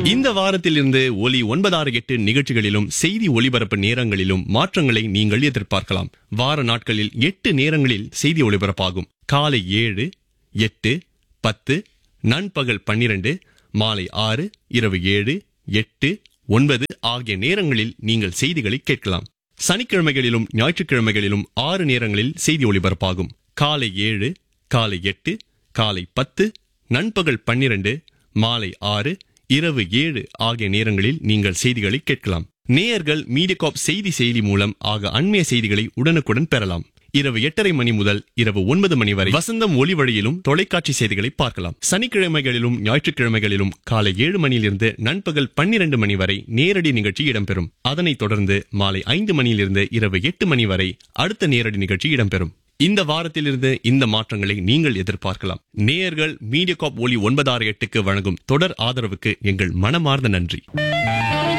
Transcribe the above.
இந்த வாரத்திலிருந்து ஒலி ஒன்பதாறு எட்டு நிகழ்ச்சிகளிலும் செய்தி ஒளிபரப்பு நேரங்களிலும் மாற்றங்களை நீங்கள் எதிர்பார்க்கலாம் வார நாட்களில் எட்டு நேரங்களில் செய்தி ஒளிபரப்பாகும் காலை ஏழு எட்டு பத்து நண்பகல் பன்னிரண்டு மாலை ஆறு இரவு ஏழு எட்டு ஒன்பது ஆகிய நேரங்களில் நீங்கள் செய்திகளை கேட்கலாம் சனிக்கிழமைகளிலும் ஞாயிற்றுக்கிழமைகளிலும் ஆறு நேரங்களில் செய்தி ஒளிபரப்பாகும் காலை ஏழு காலை எட்டு காலை பத்து நண்பகல் பன்னிரண்டு மாலை ஆறு இரவு ஏழு ஆகிய நேரங்களில் நீங்கள் செய்திகளை கேட்கலாம் நேயர்கள் மீடியகாப் செய்தி செயலி மூலம் ஆக அண்மைய செய்திகளை உடனுக்குடன் பெறலாம் இரவு எட்டரை மணி முதல் இரவு ஒன்பது மணி வரை வசந்தம் ஒளி வழியிலும் தொலைக்காட்சி செய்திகளை பார்க்கலாம் சனிக்கிழமைகளிலும் ஞாயிற்றுக்கிழமைகளிலும் காலை ஏழு மணியிலிருந்து நண்பகல் பன்னிரண்டு மணி வரை நேரடி நிகழ்ச்சி இடம்பெறும் அதனைத் தொடர்ந்து மாலை ஐந்து மணியிலிருந்து இரவு எட்டு மணி வரை அடுத்த நேரடி நிகழ்ச்சி இடம்பெறும் இந்த வாரத்திலிருந்து இந்த மாற்றங்களை நீங்கள் எதிர்பார்க்கலாம் நேயர்கள் மீடியகாப் ஒலி ஒன்பதாறு எட்டுக்கு வழங்கும் தொடர் ஆதரவுக்கு எங்கள் மனமார்ந்த நன்றி